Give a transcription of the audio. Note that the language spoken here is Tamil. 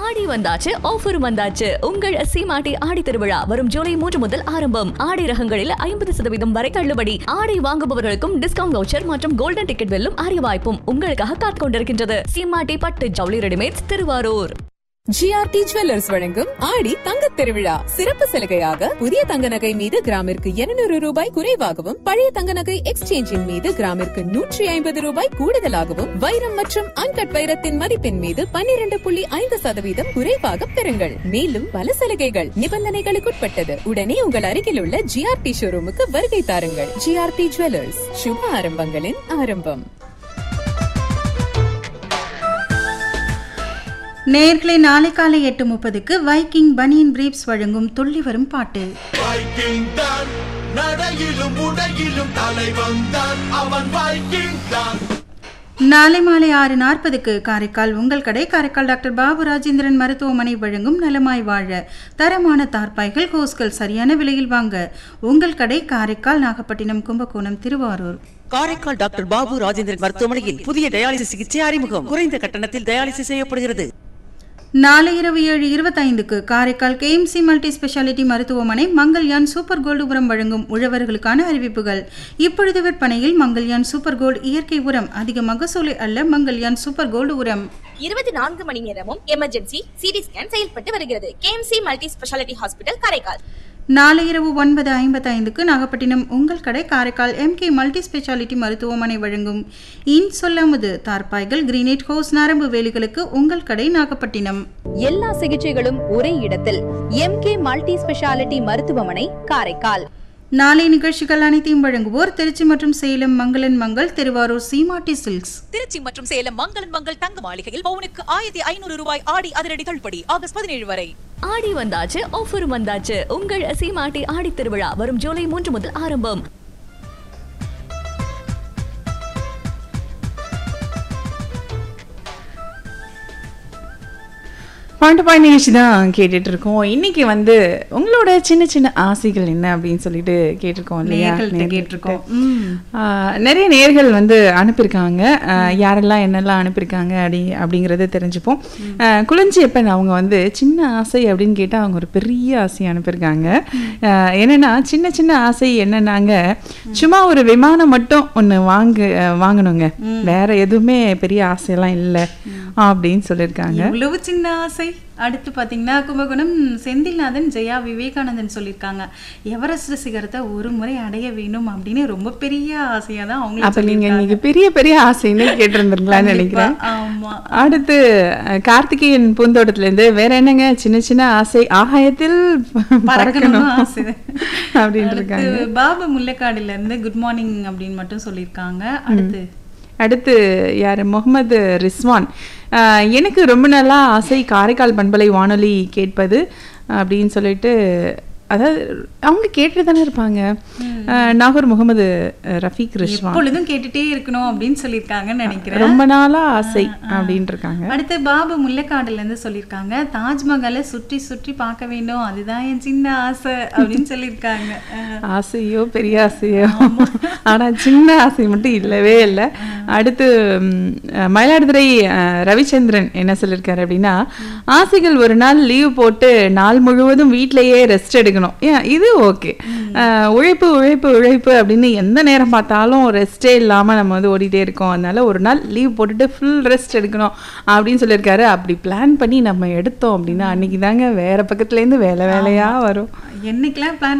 ஆடி வந்தாச்சு ஆஃபரும் வந்தாச்சு உங்கள் சீமாட்டி ஆடி திருவிழா வரும் ஜூலை மூன்று முதல் ஆரம்பம் ஆடி ரகங்களில் ஐம்பது சதவீதம் வரை தள்ளுபடி ஆடை வாங்குபவர்களுக்கும் டிஸ்கவுண்ட் வவுச்சர் மற்றும் கோல்டன் டிக்கெட் வெல்லும் அரிய வாய்ப்பும் உங்களுக்காக காத்துக் கொண்டிருக்கின்றது சீமாட்டி பட்டு ஜவுளி ரெடிமேட்ஸ் திருவாரூர் ஜிஆர்டி ஜுவல்லர்ஸ் வழங்கும் ஆடி தங்கத் திருவிழா சிறப்பு சலுகையாக புதிய தங்க நகை மீது கிராமிற்கு 200 ரூபாய் குறைவாகவும் பழைய தங்க நகை எக்ஸ்சேஞ்சின் மீது கிராமிற்கு நூற்றி ஐம்பது ரூபாய் கூடுதலாகவும் வைரம் மற்றும் அன்கட் வைரத்தின் மதிப்பின் மீது 12.5% புள்ளி ஐந்து சதவீதம் குறைவாக பெறுங்கள் மேலும் பல சலுகைகள் நிபந்தனைகளுக்குட்பட்டது உடனே உங்கள் அருகில் உள்ள ஜிஆர்டி ஷோரூமுக்கு வருகை தாருங்கள் ஜிஆர்டி ஜுவல்லர்ஸ் சுப ஆரம்பங்களின் ஆரம்பம் நேர்களை நாளை காலை எட்டு முப்பதுக்கு வைக்கிங் பனியன் பிரீப்ஸ் வழங்கும் துள்ளி வரும் பாட்டு வைக்கிங் தான் நடையிலும் உடையிலும் தலைவன் தான் அவன் வைக்கிங் தான் நாளை மாலை ஆறு நாற்பதுக்கு காரைக்கால் உங்கள் கடை காரைக்கால் டாக்டர் பாபு ராஜேந்திரன் மருத்துவமனை வழங்கும் நலமாய் வாழ தரமான தார்பாய்கள் ஹோஸ்கள் சரியான விலையில் வாங்க உங்கள் கடை காரைக்கால் நாகப்பட்டினம் கும்பகோணம் திருவாரூர் காரைக்கால் டாக்டர் பாபு ராஜேந்திரன் மருத்துவமனையில் புதிய டயாலிசிஸ் சிகிச்சை அறிமுகம் குறைந்த கட்டணத்தில் டயாலிசிஸ் செய்யப்படுகிறது நாளை இரவு ஏழு இருபத்தைந்துக்கு காரைக்கால் கேஎம்சி மல்டி ஸ்பெஷாலிட்டி மருத்துவமனை மங்கல்யான் சூப்பர் கோல்டு உரம் வழங்கும் உழவர்களுக்கான அறிவிப்புகள் இப்பொழுது விற்பனையில் மங்கல்யான் சூப்பர் கோல்டு இயற்கை உரம் அதிக மகசூலை அல்ல மங்கல்யான் சூப்பர் கோல்டு உரம் இருபத்தி நான்கு மணி நேரமும் எமர்ஜென்சி சிடி ஸ்கேன் செயல்பட்டு வருகிறது KMC multi speciality hospital Karaikal நாளை இரவு ஒன்பது ஐம்பத்தைந்துக்கு நாகப்பட்டினம் உங்கள் கடை காரைக்கால் எம்கே மல்டி ஸ்பெஷாலிட்டி மருத்துவமனை வழங்கும் இன் சொல்லாமது தார்பாய்கள் கிரீனேட் ஹோஸ் நரம்பு வேலிகளுக்கு உங்கள் கடை நாகப்பட்டினம் எல்லா சிகிச்சைகளும் ஒரே இடத்தில் எம்கே மல்டி ஸ்பெஷாலிட்டி மருத்துவமனை காரைக்கால் நாளை நிகழ்ச்சிகள் அனைத்தையும் வழங்குவோர் திருச்சி மற்றும் சேலம் மங்களன் மங்கள் திருவாரூர் சீமாட்டி சில்க்ஸ் திருச்சி மற்றும் சேலம் மங்களன் மங்கள் தங்க மாளிகையில் பவுனுக்கு ஆயிரத்தி ஐநூறு ரூபாய் ஆடி அதிரடி தள்ளுபடி ஆகஸ்ட் பதினேழு வரை ஆடி வந்தாச்சு ஆஃபரும் வந்தாச்சு உங்கள் சீமாட்டி ஆடி திருவிழா வரும் ஜூலை மூன்று முதல் ஆரம்பம் பாட்டு பாய் நிகழ்ச்சி தான் கேட்டுட்டு இருக்கோம் இன்னைக்கு வந்து உங்களோட சின்ன சின்ன ஆசைகள் என்ன அப்படின்னு சொல்லிட்டு கேட்டிருக்கோம் இல்லையா நேயர்கள்ட்ட நேயர்கள்ட்ட. கேட்டிருக்கோம். ம். ஆஹ், நிறைய நேர்கள் வந்து அனுப்பியிருக்காங்க ஆஹ், யாரெல்லாம் என்னெல்லாம் அனுப்பியிருக்காங்க அப்படி அப்படிங்கிறத தெரிஞ்சுப்போம் ஆஹ், குளஞ்சியப்பன் அவங்க வந்து சின்ன ஆசை அப்படின்னு கேட்டால் அவங்க ஒரு பெரிய ஆசை அனுப்பியிருக்காங்க ஆஹ், என்னன்னா சின்ன சின்ன ஆசை என்னன்னாங்க சும்மா ஒரு விமானம் மட்டும் ஒன்று வாங்கு ஆஹ், வாங்கணுங்க வேற எதுவுமே பெரிய ஆசையெல்லாம் இல்லை அப்படின்னு சொல்லியிருக்காங்க இவ்வளவு சின்ன ஆசை அடுத்து பாத்தீங்கன்னா கும்பகோணம் செந்தில்நாதன் ஜெயா விவேகானந்தன் சொல்லியிருக்காங்க எவரெஸ்ட் சிகரத்தை ஒரு முறை அடைய வேணும் அப்படின்னு ரொம்ப பெரிய ஆசையா தான் அவங்க அப்ப நீங்க இன்னைக்கு பெரிய பெரிய ஆசைன்னு கேட்டிருந்திருக்கலாம்னு நினைக்கிறேன் ஆமா அடுத்து அஹ், கார்த்திகேயன் பூந்தோட்டத்துல இருந்து வேற என்னங்க சின்ன சின்ன ஆசை ஆகாயத்தில் பறக்கணும்னு பறக்கணும் ஆசை அப்படின்னு இருக்காங்க அடுத்து பாபு முல்லைக்காடுல இருந்து குட் மார்னிங் அப்படின்னு மட்டும் சொல்லியிருக்காங்க அடுத்து அடுத்து யார் முகமது ரிஸ்வான் அஹ், எனக்கு ரொம்ப நாளா ஆசை காரைக்கால் பண்பலை வானொலி கேட்பது அப்படின்னு சொல்லிட்டு அதாவது அவங்க கேட்டுட்டு தானே இருப்பாங்க அஹ், நாகூர் முகமது அஹ், ரஃபீக் ரிஸ்வான் எப்பொழுதும் கேட்டுட்டே இருக்கணும் அப்படின்னு சொல்லியிருக்காங்கன்னு நினைக்கிறேன் ரொம்ப நாளா ஆசை அப்படின்னு இருக்காங்க அடுத்து பாபு முல்லைக்காடுல இருந்து சொல்லியிருக்காங்க தாஜ்மஹாலை சுற்றி சுற்றி பார்க்க வேண்டும் அதுதான் என் சின்ன ஆசை அப்படின்னு சொல்லியிருக்காங்க அஹ் ஆசையோ பெரிய ஆசையோ ஆனா சின்ன ஆசை மட்டும் இல்லவே இல்லை அடுத்து ம், அஹ், மயிலாடுதுறை அஹ், ரவிச்சந்திரன் என்ன சொல்லியிருக்காரு அப்படின்னா ஆசைகள் ஒரு நாள் லீவ் போட்டு நாள் முழுவதும் வீட்டிலேயே ரெஸ்ட் எடுக்கணும் ஏன் இது ஓகே உழைப்பு உழைப்பு உழைப்பு அப்படின்னு எந்த நேரம் பார்த்தாலும் ரெஸ்டே இல்லாம நம்ம வந்து ஓடிட்டே இருக்கோம் அதனால ஒரு நாள் லீவ் போட்டுட்டு ஃபுல் ரெஸ்ட் எடுக்கணும் அப்படின்னு சொல்லியிருக்காரு அப்படி பிளான் பண்ணி நம்ம எடுத்தோம் அப்படின்னா அன்னைக்கு தாங்க வேற பக்கத்துலேருந்து வேலை வேலையா வரும் என்னைக்கெல்லாம் பிளான்